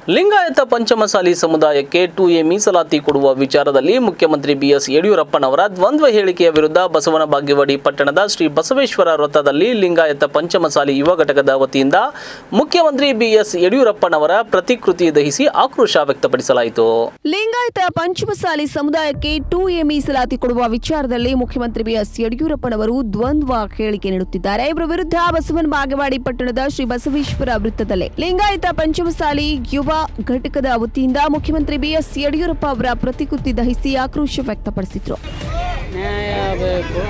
ಲಿಂಗಾಯತ ಪಂಚಮಸಾಲಿ ಸಮುದಾಯಕ್ಕೆ to A ಮೀಸಲಾತಿ ಕೊಡುವ ವಿಚಾರದಲ್ಲಿ ಮುಖ್ಯಮಂತ್ರಿ ಬಿಎಸ್ ಯಡಿಯೂರಪ್ಪನವರ ದ್ವಂದ್ವ ಹೇಳಿಕೆಯ ವಿರುದ್ಧ ಬಸವನ ಬಾಗೇವಾಡಿ ಪಟ್ಟಣದ ಶ್ರೀ ಬಸವೇಶ್ವರ ವೃತ್ತದಲ್ಲಿ ಲಿಂಗಾಯತ ಪಂಚಮಸಾಲಿ ಯುವ ಘಟಕದ ವತಿಯಿಂದ ಮುಖ್ಯಮಂತ್ರಿ ಬಿಎಸ್ ಯಡಿಯೂರಪ್ಪನವರ ಪ್ರತಿಕೃತಿ ದಹಿಸಿ ಆಕ್ರೋಶ ವ್ಯಕ್ತಪಡಿಸಲಾಯಿತು ಲಿಂಗಾಯತ ಪಂಚಮಸಾಲಿ ಸಮುದಾಯಕ್ಕೆ ಟೂ ಎ ಮೀಸಲಾತಿ ಕೊಡುವ ವಿಚಾರದಲ್ಲಿ ಮುಖ್ಯಮಂತ್ರಿ ಬಿಎಸ್ ಯಡಿಯೂರಪ್ಪನವರು ದ್ವಂದ್ವ ಹೇಳಿಕೆ ನೀಡುತ್ತಿದ್ದಾರೆ ಇವರ ವಿರುದ್ಧ ಬಸವನ ಬಾಗೇವಾಡಿ ಪಟ್ಟಣದ ಶ್ರೀ ಬಸವೇಶ್ವರ ವೃತ್ತದಲ್ಲಿ ಲಿಂಗಾಯತ ಪಂಚಮಸಾಲಿ ಯುವ ಘಟಕದ ವತಿಯಿಂದ ಮುಖ್ಯಮಂತ್ರಿ ಬಿಎಸ್ ಯಡಿಯೂರಪ್ಪ ಅವರ ಪ್ರತಿಕೃತಿ ದಹಿಸಿ ಆಕ್ರೋಶ ವ್ಯಕ್ತಪಡಿಸಿದ್ರು ನ್ಯಾಯ ಬೇಕು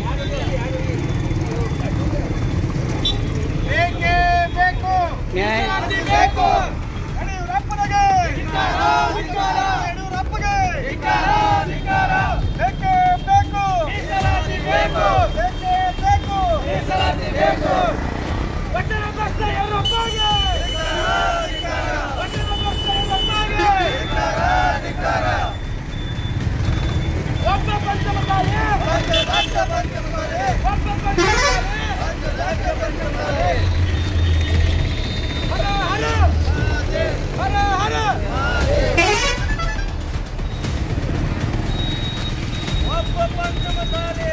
ಬೇಕೇ ಬೇಕು ನ್ಯಾಯ ಬೇಕು ಯಡಿಯೂರಪ್ಪನಿಗೆ ಯಡಿಯೂರಪ್ಪಗೆ ಬೇಕೇ ಬೇಕು ಬೇಕು ಬೇಕೇ ಬೇಕು ಬೇಕು ಪಟ್ಟಣ ಭ್ರಷ್ಟ ಯಡಿಯೂರಪ್ಪಗೆ ಪಟ್ಟಣ ಭ್ರಷ್ಟ ಯಡಿಯೂರಪ್ಪಗೆ ಒಬ್ಬ ಪಂಚಮಸಾಲಿ ಒಬ್ಬ ಪಂಚಮಸಾಲಿ ಹರ ಹರ ಹರ ಹರ ಒಬ್ಬ ಪಂಚಮಸಾಲಿ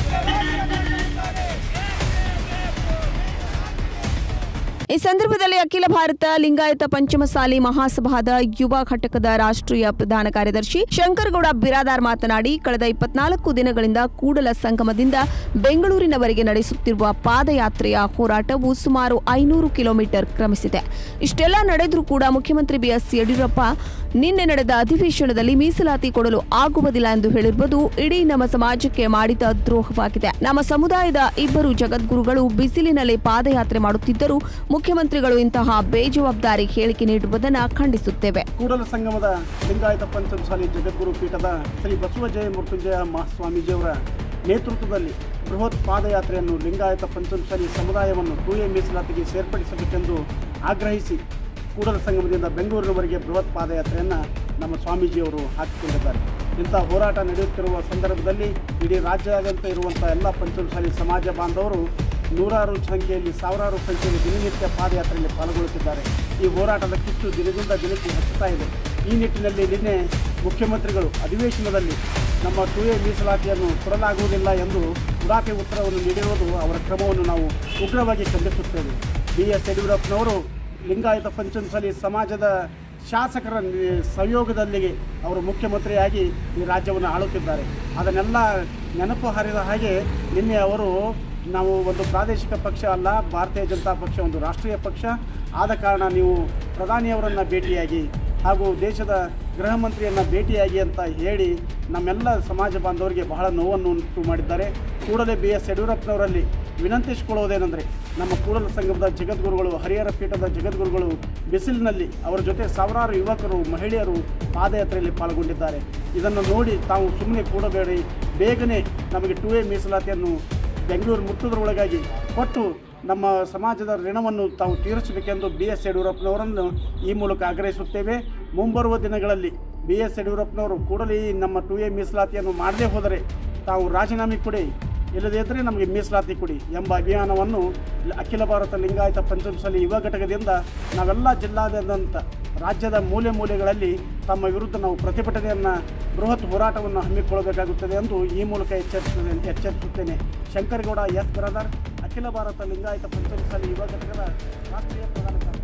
ಈ ಸಂದರ್ಭದಲ್ಲಿ ಅಖಿಲ ಭಾರತ ಲಿಂಗಾಯತ ಪಂಚಮಸಾಲಿ ಮಹಾಸಭಾದ ಯುವ ಘಟಕದ ರಾಷ್ಟ್ರೀಯ ಪ್ರಧಾನ ಕಾರ್ಯದರ್ಶಿ ಶಂಕರಗೌಡ ಬಿರಾದಾರ್ ಮಾತನಾಡಿ ಕಳೆದ ಇಪ್ಪತ್ನಾಲ್ಕು ದಿನಗಳಿಂದ ಕೂಡಲ ಸಂಗಮದಿಂದ ಬೆಂಗಳೂರಿನವರೆಗೆ ನಡೆಸುತ್ತಿರುವ ಪಾದಯಾತ್ರೆಯ ಹೋರಾಟವು ಸುಮಾರು ಐನೂರು ಕಿಲೋಮೀಟರ್ ಕ್ರಮಿಸಿದೆ ಇಷ್ಟೆಲ್ಲ ನಡೆದರೂ ಕೂಡ ಮುಖ್ಯಮಂತ್ರಿ ಬಿಎಸ್ ಯಡಿಯೂರಪ್ಪ ನಿನ್ನೆ ನಡೆದ ಅಧಿವೇಶನದಲ್ಲಿ ಮೀಸಲಾತಿ ಕೊಡಲು ಆಗುವುದಿಲ್ಲ ಎಂದು ಹೇಳಿರುವುದು ಇಡೀ ನಮ್ಮ ಸಮಾಜಕ್ಕೆ ಮಾಡಿದ ದ್ರೋಹವಾಗಿದೆ ನಮ್ಮ ಸಮುದಾಯದ ಇಬ್ಬರು ಜಗದ್ಗುರುಗಳು ಬಿಸಿಲಿನಲ್ಲಿ ಪಾದಯಾತ್ರೆ ಮಾಡುತ್ತಿದ್ದರೂ ಮುಖ್ಯಮಂತ್ರಿಗಳು ಇಂತಹ ಬೇಜವಾಬ್ದಾರಿ ಹೇಳಿಕೆ ನೀಡುವುದನ್ನು ಖಂಡಿಸುತ್ತೇವೆ ಕೂಡಲ ಸಂಗಮದ ಲಿಂಗಾಯತ ಪಂಚಮಸಾಲಿ ಜಗದ್ಗುರು ಪೀಠದ ಶ್ರೀ ಬಸವಜಯ ಮೃತ್ಯುಂಜಯ ಮಹಾಸ್ವಾಮೀಜಿಯವರ ನೇತೃತ್ವದಲ್ಲಿ ಬೃಹತ್ ಪಾದಯಾತ್ರೆಯನ್ನು ಲಿಂಗಾಯತ ಪಂಚಮಸಾಲಿ ಸಮುದಾಯವನ್ನು ಟೂ ಎ ಮೀಸಲಾತಿಗೆ ಸೇರ್ಪಡಿಸಬೇಕೆಂದು ಆಗ್ರಹಿಸಿ ಕೂಡಲ ಸಂಗಮದಿಂದ ಬೆಂಗಳೂರಿನವರೆಗೆ ಬೃಹತ್ ಪಾದಯಾತ್ರೆಯನ್ನು ನಮ್ಮ ಸ್ವಾಮೀಜಿಯವರು ಹಾಕಿಕೊಂಡಿದ್ದಾರೆ ಇಂಥ ಹೋರಾಟ ನಡೆಯುತ್ತಿರುವ ಸಂದರ್ಭದಲ್ಲಿ ಇಡೀ ರಾಜ್ಯಾದ್ಯಂತ ಇರುವಂಥ ಎಲ್ಲ ಪಂಚಮಸಾಲಿ ಸಮಾಜ ಬಾಂಧವರು ನೂರಾರು ಸಂಖ್ಯೆಯಲ್ಲಿ ಸಾವಿರಾರು ಸಂಖ್ಯೆಯಲ್ಲಿ ದಿನನಿತ್ಯ ಪಾದಯಾತ್ರೆಯಲ್ಲಿ ಪಾಲ್ಗೊಳ್ಳುತ್ತಿದ್ದಾರೆ ಈ ಹೋರಾಟದ ಕಿಚ್ಚು ದಿನದಿಂದ ದಿನಕ್ಕೆ ಹೆಚ್ಚುತ್ತಾ ಇದೆ ಈ ನಿಟ್ಟಿನಲ್ಲಿ ನಿನ್ನೆ ಮುಖ್ಯಮಂತ್ರಿಗಳು ಅಧಿವೇಶನದಲ್ಲಿ ನಮ್ಮ ಟು ಎ ಮೀಸಲಾತಿಯನ್ನು ಕೊಡಲಾಗುವುದಿಲ್ಲ ಎಂದು ಉಡಾಫೆ ಉತ್ತರವನ್ನು ನೀಡಿರುವುದು ಅವರ ಕ್ರಮವನ್ನು ನಾವು ಉಗ್ರವಾಗಿ ಖಂಡಿಸುತ್ತೇವೆ ಬಿ ಎಸ್ ಯಡಿಯೂರಪ್ಪನವರು ಲಿಂಗಾಯತ ಪಂಚಮಸಾಲಿ ಸಮಾಜದ ಶಾಸಕರ ನಿ- ಸಹಯೋಗದಲ್ಲಿಗೆ ಅವರು ಮುಖ್ಯಮಂತ್ರಿಯಾಗಿ ಈ ರಾಜ್ಯವನ್ನು ಆಳುತ್ತಿದ್ದಾರೆ ಅದನ್ನೆಲ್ಲ ನೆನಪು ಹರಿದ ಹಾಗೆ ನಿನ್ನೆ ಅವರು ನಾವು ಒಂದು ಪ್ರಾದೇಶಿಕ ಪಕ್ಷ ಅಲ್ಲ ಭಾರತೀಯ ಜನತಾ ಪಕ್ಷ ಒಂದು ರಾಷ್ಟ್ರೀಯ ಪಕ್ಷ ಆದ ಕಾರಣ ನೀವು ಪ್ರಧಾನಿಯವರನ್ನು ಭೇಟಿಯಾಗಿ ಹಾಗೂ ದೇಶದ ಗೃಹ ಮಂತ್ರಿಯನ್ನು ಭೇಟಿಯಾಗಿ ಅಂತ ಹೇಳಿ ನಮ್ಮೆಲ್ಲ ಸಮಾಜ ಬಾಂಧವರಿಗೆ ಬಹಳ ನೋವನ್ನು ಉಂಟು ಮಾಡಿದ್ದಾರೆ ಕೂಡಲೇ ಬಿ ಎಸ್ ಯಡಿಯೂರಪ್ಪನವರಲ್ಲಿ ವಿನಂತಿಸಿಕೊಳ್ಳುವುದೇನೆಂದರೆ ನಮ್ಮ ಕೂಡಲ ಸಂಘದ ಜಗದ್ಗುರುಗಳು ಹರಿಹರ ಪೀಠದ ಜಗದ್ಗುರುಗಳು ಬಿಸಿಲಿನಲ್ಲಿ ಅವರ ಜೊತೆ ಸಾವಿರಾರು ಯುವಕರು ಮಹಿಳೆಯರು ಪಾದಯಾತ್ರೆಯಲ್ಲಿ ಪಾಲ್ಗೊಂಡಿದ್ದಾರೆ ಇದನ್ನು ನೋಡಿ ತಾವು ಸುಮ್ಮನೆ ಕೂಡಬೇಡಿ ಬೇಗನೆ ನಮಗೆ ಟು ಎ ಮೀಸಲಾತಿಯನ್ನು ಬೆಂಗಳೂರು ಮುಟ್ಟುವುದರೊಳಗಾಗಿ ಕೊಟ್ಟು ನಮ್ಮ ಸಮಾಜದ ಋಣವನ್ನು ತಾವು ತೀರಿಸಬೇಕೆಂದು ಬಿ ಎಸ್ ಯಡಿಯೂರಪ್ಪನವರನ್ನು ಈ ಮೂಲಕ ಆಗ್ರಹಿಸುತ್ತೇವೆ ಮುಂಬರುವ ದಿನಗಳಲ್ಲಿ ಬಿ ಎಸ್ ಯಡಿಯೂರಪ್ಪನವರು ಕೂಡಲೇ ಈ ನಮ್ಮ ಟು ಎ ಮೀಸಲಾತಿಯನ್ನು ಮಾಡದೇ ಹೋದರೆ ತಾವು ರಾಜೀನಾಮೆ ಕೊಡಿ ಇಲ್ಲದೇ ಇದ್ದರೆ ನಮಗೆ ಮೀಸಲಾತಿ ಕೊಡಿ ಎಂಬ ಅಭಿಯಾನವನ್ನು ಲ- ಅಖಿಲ ಭಾರತ ಲಿಂಗಾಯತ ಪಂಚಮಸಾಲಿ ಯುವ ಘಟಕದಿಂದ ನಾವೆಲ್ಲ ಜಿಲ್ಲಾದ್ಯಂತ ರಾಜ್ಯದ ಮೂಲೆ ಮೂಲೆಗಳಲ್ಲಿ ತಮ್ಮ ವಿರುದ್ಧ ನಾವು ಪ್ರತಿಭಟನೆಯನ್ನು ಬೃಹತ್ ಹೋರಾಟವನ್ನು ಹಮ್ಮಿಕೊಳ್ಳಬೇಕಾಗುತ್ತದೆ ಎಂದು ಈ ಮೂಲಕ ಎಚ್ಚರಿಸುತ್ತೇನೆ ಎಚ್ಚರಿಸುತ್ತೇನೆ ಶಂಕರಗೌಡ ಎಸ್ ಬ್ರದರ್ ಅಖಿಲ ಭಾರತ ಲಿಂಗಾಯತ ಪಂಚಮಸಾಲಿ ಯುವ ಘಟಕದ ರಾಷ್ಟ್ರೀಯ ಪ್ರಧಾನ ಕಾರ್ಯದರ್ಶಿ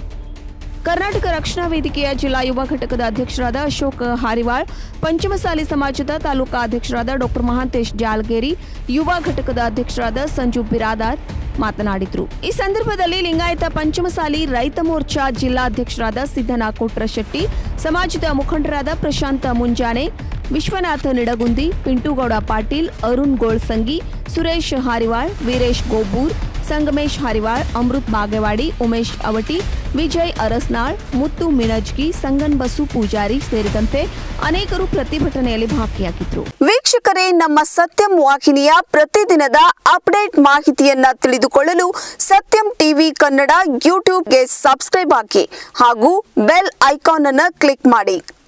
ಕರ್ನಾಟಕ ರಕ್ಷಣಾ ವೇದಿಕೆಯ ಜಿಲ್ಲಾ ಯುವ ಘಟಕದ ಅಧ್ಯಕ್ಷರಾದ ಅಶೋಕ್ ಹಾರಿವಾಳ್ ಪಂಚಮಸಾಲಿ ಸಮಾಜದ ತಾಲೂಕಾ ಅಧ್ಯಕ್ಷರಾದ ಡಾಕ್ಟರ್ ಮಹಾಂತೇಶ್ ಜಾಲ್ಗೇರಿ ಯುವ ಘಟಕದ ಅಧ್ಯಕ್ಷರಾದ ಸಂಜು ಬಿರಾದಾರ್ ಮಾತನಾಡಿದ್ರು ಈ ಸಂದರ್ಭದಲ್ಲಿ ಲಿಂಗಾಯತ ಪಂಚಮಸಾಲಿ ರೈತ ಮೋರ್ಚಾ ಜಿಲ್ಲಾಧ್ಯಕ್ಷರಾದ ಸಿದ್ದನ ಕೊಟ್ರಶೆಟ್ಟಿ ಸಮಾಜದ ಮುಖಂಡರಾದ ಪ್ರಶಾಂತ ಮುಂಜಾನೆ ವಿಶ್ವನಾಥ ನಿಡಗುಂದಿ ಪಿಂಟುಗೌಡ ಪಾಟೀಲ್ ಅರುಣ್ ಗೋಳ್ಸಂಗಿ ಸುರೇಶ್ ಹಾರಿವಾಳ್ ವೀರೇಶ್ ಗೋಬೂರ್ ಸಂಗಮೇಶ್ ಹಾರಿವಾಳ್ ಅಮೃತ್ ಬಾಗೇವಾಡಿ ಉಮೇಶ್ ಅವಟಿ ವಿಜಯ್ ಅರಸ್ನಾಳ್ ಮುತ್ತು ಮಿಣಜ್ಗಿ ಸಂಗನ್ ಬಸು ಪೂಜಾರಿ ಸೇರಿದಂತೆ ಅನೇಕರು ಪ್ರತಿಭಟನೆಯಲ್ಲಿ ಭಾಗಿಯಾಗಿದ್ದರು ವೀಕ್ಷಕರೇ ನಮ್ಮ ಸತ್ಯಂ ವಾಹಿನಿಯ ಪ್ರತಿದಿನದ ಅಪ್ಡೇಟ್ ಮಾಹಿತಿಯನ್ನ ತಿಳಿದುಕೊಳ್ಳಲು ಸತ್ಯಂ ಟಿವಿ ಕನ್ನಡ ಯೂಟ್ಯೂಬ್ಗೆ ಸಬ್ಸ್ಕ್ರೈಬ್ ಹಾಕಿ ಹಾಗೂ ಬೆಲ್ ಐಕಾನ್ ಅನ್ನು ಕ್ಲಿಕ್ ಮಾಡಿ